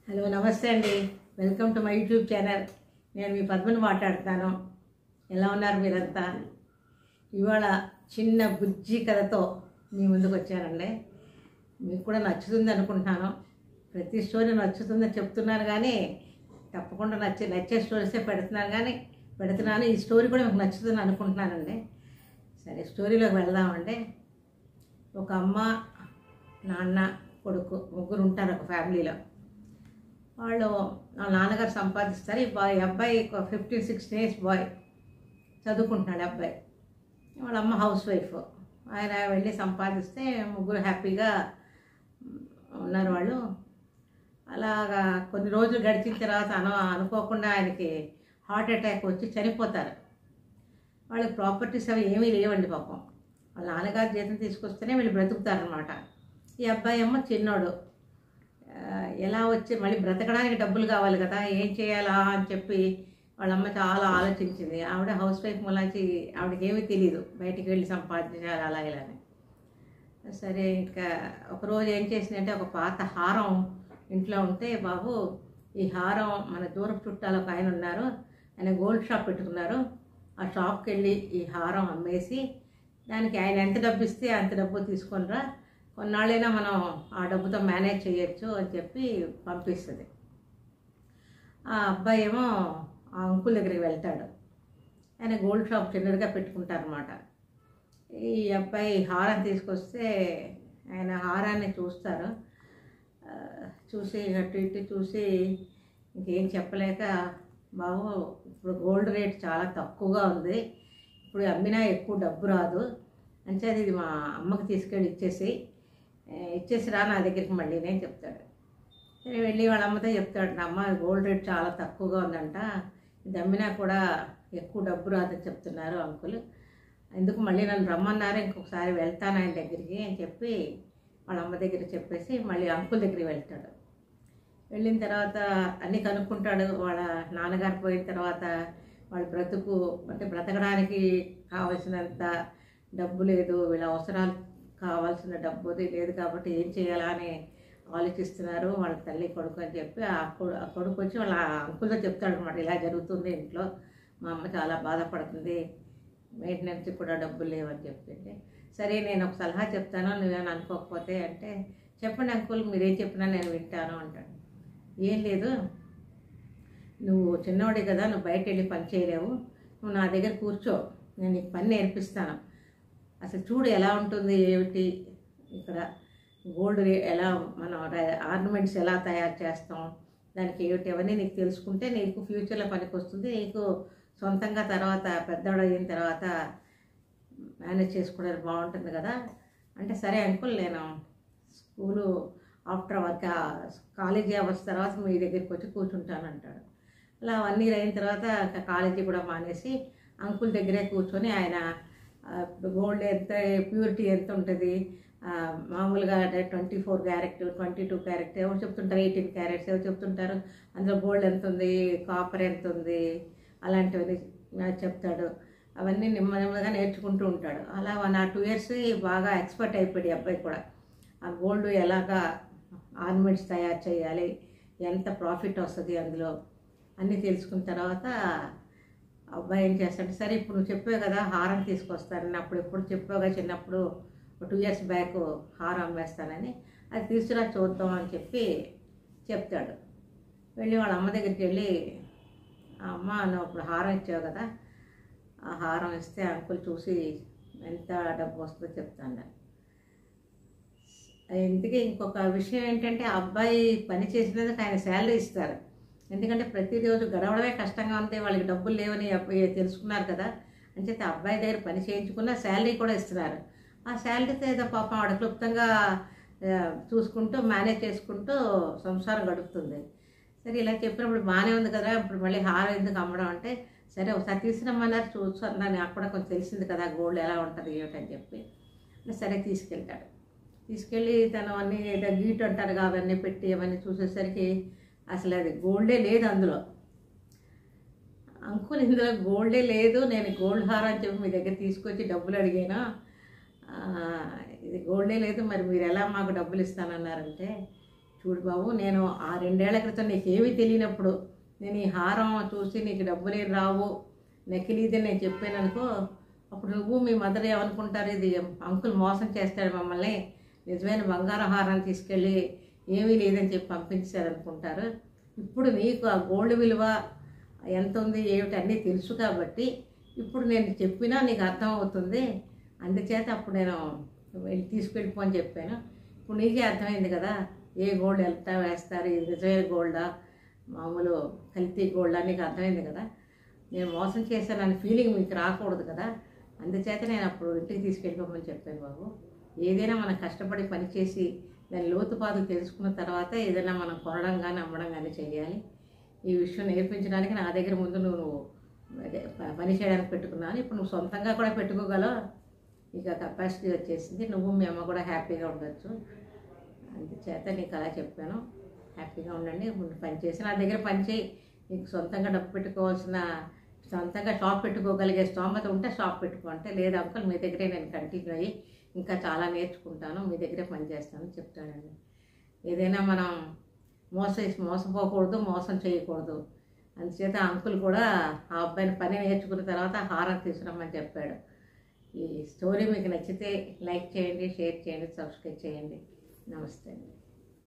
hello నమస్తే అండి welcome to my YouTube channel నేను మీ పద్మని మాట్లాడుతాను ఎలా ఉన్నారు మీరంతా ఇవాళ చిన్న బుజ్జి కథతో మీ ముందుకు వచ్చానండి మీకు కూడా నచ్చుతుంది అనుకుంటున్నాను ప్రతి స్టోరీ నచ్చుతుందని చెప్తున్నాను కానీ తప్పకుండా నచ్చే నచ్చే స్టోరీసే పెడుతున్నాను కానీ పెడుతున్నాను ఈ స్టోరీ కూడా మీకు నచ్చుతుంది అనుకుంటున్నానండి సరే స్టోరీలోకి వెళ్దామండి ఒక అమ్మ నాన్న కొడుకు ముగ్గురు ఉంటారు ఒక ఫ్యామిలీలో వాళ్ళు వాళ్ళ నాన్నగారు సంపాదిస్తారు ఈ బాయ్ అబ్బాయి ఫిఫ్టీన్ సిక్స్టీన్ ఇయర్స్ బాయ్ చదువుకుంటున్నాడు అబ్బాయి వాళ్ళ అమ్మ హౌస్ వైఫ్ ఆయన వెళ్ళి సంపాదిస్తే ముగ్గురు హ్యాపీగా ఉన్నారు వాళ్ళు అలాగా కొన్ని రోజులు గడిచిన తర్వాత అను అనుకోకుండా ఆయనకి హార్ట్ అటాక్ వచ్చి చనిపోతారు వాళ్ళకి ప్రాపర్టీస్ అవి ఏమీ లేవండి పాపం వాళ్ళ నాన్నగారు జీతం తీసుకొస్తేనే వీళ్ళు బ్రతుకుతారనమాట ఈ అబ్బాయి ఏమో చిన్నోడు ఆ, ఎలా వచ్చి మళ్ళీ బ్రతకడానికి డబ్బులు కావాలి కదా ఏం చేయాలా అని చెప్పి వాళ్ళమ్మ చాలా ఆలోచించింది ఆవిడ హౌస్ వైఫ్ మూలాంచి ఆవిడకి ఏమీ తెలియదు బయటికి వెళ్ళి సంపాదించాలి అలా ఇలా అని సరే ఇంకా ఒకరోజు ఏం చేసిందంటే ఒక పాత హారం ఇంట్లో ఉంటే బాబు ఈ హారం మన దూరపు చుట్టాలు ఒక ఆయన ఉన్నారు ఆయన గోల్డ్ షాప్ పెట్టుకున్నారు ఆ షాప్కి వెళ్ళి ఈ హారం అమ్మేసి దానికి ఆయన ఎంత డబ్బు ఇస్తే అంత డబ్బు తీసుకొనిరా కొన్నాళ్ళైనా మనం ఆ డబ్బుతో మేనేజ్ చేయొచ్చు అని చెప్పి పంపిస్తుంది ఆ అబ్బాయి ఏమో ఆ అంకుల్ దగ్గరికి వెళ్తాడు ఆయన గోల్డ్ షాప్ చిన్నదిగా పెట్టుకుంటారనమాట ఈ అబ్బాయి హారం తీసుకొస్తే ఆయన హారాన్ని చూస్తారు ఆ, చూసి అటు ఇటు చూసి ఇంకేం చెప్పలేక బాబు ఇప్పుడు గోల్డ్ రేట్ చాలా తక్కువగా ఉంది ఇప్పుడు అమ్మినా ఎక్కువ డబ్బు రాదు అంచేది ఇది మా అమ్మకి తీసుకెళ్ళి ఇచ్చేసి ఆ, ఇచ్చేసి రా నా దగ్గరికి మళ్ళీ నేను చెప్తాడు సరే వెళ్ళి వాళ్ళ అమ్మతో చెప్తాడు "నా అమ్మ గోల్డ్ రేట్ చాలా తక్కువగా ఉందంట ఇది అమ్మినా కూడా ఎక్కువ డబ్బు రాదని చెప్తున్నారు అంకుల్ ఎందుకు మళ్ళీ నన్ను రమ్మన్నారు ఇంకొకసారి వెళ్తాను ఆయన దగ్గరికి అని చెప్పి వాళ్ళ అమ్మ దగ్గర చెప్పేసి మళ్ళీ అంకుల్ దగ్గరికి వెళ్తాడు వెళ్ళిన తర్వాత అన్నీ కనుక్కుంటాడు వాళ్ళ నాన్నగారు పోయిన తర్వాత వాళ్ళ బ్రతుకు అంటే బ్రతకడానికి కావలసినంత డబ్బు లేదు వీళ్ళ అవసరాలు కావాల్సిన డబ్బు అది లేదు కాబట్టి ఏం చేయాలా అని ఆలోచిస్తున్నారు వాళ్ళ తల్లి కొడుకు అని చెప్పి ఆ కొడు ఆ కొడుకు వచ్చి వాళ్ళ అంకుల్తో చెప్తాడు అనమాట ఇలా జరుగుతుంది ఇంట్లో మా అమ్మ చాలా బాధపడుతుంది మెయింటెనెన్స్ కూడా డబ్బులు లేవని చెప్పింది సరే నేను ఒక సలహా చెప్తాను నువ్వేమైనా అనుకోకపోతే అంటే చెప్పండి అంకుల్ మీరేం చెప్పినా నేను వింటాను అంటాడు ఏం లేదు నువ్వు చిన్నవాడే కదా నువ్వు బయట వెళ్ళి పని చేయలేవు నువ్వు నా దగ్గర కూర్చో నేను నీకు పని నేర్పిస్తాను అసలు చూడు ఎలా ఉంటుంది ఏమిటి ఇక్కడ గోల్డ్ రే- ఎలా మనం ఆర్నమెంట్స్ ఎలా తయారు చేస్తాం దానికి ఏమిటి అవన్నీ నీకు తెలుసుకుంటే నీకు ఫ్యూచర్లో పనికి వస్తుంది నీకు సొంతంగా తర్వాత పెద్దవాడు అయిన తర్వాత మేనేజ్ చేసుకోవడానికి బాగుంటుంది కదా అంటే సరే అంకుల్ నేను school after work college hours తర్వాత మీ దగ్గరికి వచ్చి కూర్చుంటాను అంటాడు అలా వన్ ఇయర్ అయిన తర్వాత ఇంకా కాలేజీ కూడా మానేసి అంకుల్ దగ్గరే కూర్చొని ఆయన గోల్డ్ ఎంత ప్యూరిటీ ఎంత ఉంటుంది ఆ, మామూలుగా twenty four carat twenty two carat ఏమో చెప్తుంటారు ఎయిటీన్ క్యారెట్స్ ఏమో చెప్తుంటారు అందులో గోల్డ్ ఎంత ఉంది కాపర్ ఎంత ఉంది అలాంటివన్నీ నాకు చెప్తాడు అవన్నీ నెమ్మది నెమ్మదిగా నేర్చుకుంటూ ఉంటాడు అలా వన్ ఆర్ టూ ఇయర్స్ బాగా ఎక్స్పర్ట్ అయిపోయాడు ఈ అబ్బాయి కూడా ఆ గోల్డ్ ఎలాగా ఆర్నమెంట్స్ తయారు చేయాలి ఎంత ప్రాఫిట్ వస్తుంది అందులో అన్నీ తెలుసుకున్న తర్వాత అబ్బాయి ఏం చేస్తాడు సరే ఇప్పుడు నువ్వు చెప్పావు కదా హారం తీసుకొస్తానని అప్పుడు ఎప్పుడు చెప్పావుగా చిన్నప్పుడు ఒక టూ ఇయర్స్ బ్యాక్ హారం అమ్మేస్తానని అది తీసుకురా చూద్దాం అని చెప్పి చెప్తాడు వెళ్ళి వాళ్ళ అమ్మ దగ్గరికి వెళ్ళి "ఆ అమ్మ నువ్వు అప్పుడు హారం ఇచ్చావు కదా ఆ హారం ఇస్తే అంకుల్ చూసి ఎంత డబ్బు వస్తుందో చెప్తాను ఇందుకే ఇంకొక విషయం ఏంటంటే ఆ అబ్బాయి పని చేసినందుకు ఆయన శాలరీ ఇస్తారు ఎందుకంటే ప్రతిరోజు గడవడమే కష్టంగా ఉంటే వాళ్ళకి డబ్బులు లేవని అబ్బాయి తెలుసుకున్నారు కదా అంచేత ఆ అబ్బాయి దగ్గర పని చేయించుకున్న శాలరీ కూడా ఇస్తున్నారు ఆ శాలరీతో ఏదో పాపం ఆవిడ క్లుప్తంగా ఆ, చూసుకుంటూ మేనేజ్ చేసుకుంటూ సంసారం గడుపుతుంది సరే ఇలా చెప్పినప్పుడు బాగానే ఉంది కదా ఇప్పుడు మళ్ళీ హారం ఎందుకు అమ్మడం అంటే సరే ఒకసారి తీసుకురమ్మన్నారు చూసాను నాకు కూడా కొంచెం తెలిసింది కదా గోల్డ్ ఎలా ఉంటుంది ఏమిటని చెప్పి సరే తీసుకెళ్తాడు తీసుకెళ్ళి తను అన్ని ఏదో గీట్ అంటారు కదా, అవన్నీ పెట్టి అవన్నీ చూసేసరికి అసలు అది గోల్డే లేదు అందులో అంకుల్ ఇందులో గోల్డే లేదు నేను గోల్డ్ హారం అని చెప్పి మీ దగ్గర తీసుకొచ్చి డబ్బులు అడిగాను ఆ, ఇది గోల్డే లేదు మరి మీరు ఎలా మాకు డబ్బులు ఇస్తానన్నారంటే చూడు బాబు నేను ఆ రెండేళ్ల క్రితం నీకేమీ తెలియనప్పుడు నేను ఈ హారం చూసి నీకు డబ్బులే రావు నకిలీది నేను చెప్పాను అనుకో అప్పుడు నువ్వు మీ మదర్ ఏమనుకుంటారు ఇది అంకుల్ మోసం చేస్తాడు మమ్మల్ని నిజమైన బంగారం హారం తీసుకెళ్ళి ఏమీ లేదని చెప్పి పంపించారు అనుకుంటారు ఇప్పుడు నీకు ఆ గోల్డ్ విలువ ఎంత ఉంది ఏమిటి అన్నీ తెలుసు కాబట్టి ఇప్పుడు నేను చెప్పినా నీకు అర్థం అవుతుంది అందుచేత అప్పుడు నేను వెళ్ళి తీసుకెళ్ళిపో అని చెప్పాను ఇప్పుడు నీకే అర్థమైంది కదా ఏ గోల్డ్ ఎంత వేస్తారు ఇది నిజమైన గోల్డా మామూలు కల్తీ గోల్డా నీకు అర్థమైంది కదా నేను మోసం చేశానని ఫీలింగ్ మీకు రాకూడదు కదా అందుచేత నేను అప్పుడు ఇంటికి తీసుకెళ్ళిపోమని చెప్పాను బాబు ఏదైనా మనం కష్టపడి పని చేసి దాని లోతుపాతులు తెలుసుకున్న తర్వాత ఏదైనా మనం కొనడం కానీ అమ్మడం కానీ చేయాలి ఈ విషయం నేర్పించడానికి నా దగ్గర ముందు నువ్వు నువ్వు అదే ప- పని చేయడానికి పెట్టుకున్నాను ఇప్పుడు నువ్వు సొంతంగా కూడా పెట్టుకోగలవు ఇక కెపాసిటీ వచ్చేసింది నువ్వు మీ అమ్మ కూడా హ్యాపీగా ఉండొచ్చు అందుచేత నీకు అలా చెప్పాను హ్యాపీగా ఉండండి ముందు పని చేసి నా దగ్గర పని చేయి నీకు సొంతంగా డబ్బు పెట్టుకోవాల్సిన సొంతంగా షాప్ పెట్టుకోగలిగే స్తోమత ఉంటే షాప్ పెట్టుకో అంటే లేదు అంకుల్ మీ దగ్గరే నేను కంటిన్యూ అయ్యి ఇంకా చాలా నేర్చుకుంటాను మీ దగ్గరే పని చేస్తాను చెప్తానండి ఏదైనా మనం మోస మోసపోకూడదు మోసం చేయకూడదు అందుచేత అంకుల్ కూడా ఆ అబ్బాయిని పని నేర్చుకున్న తర్వాత హారం తీసుకురమ్మని చెప్పాడు ఈ స్టోరీ మీకు నచ్చితే లైక్ చేయండి షేర్ చేయండి సబ్స్క్రైబ్ చేయండి నమస్తే అండి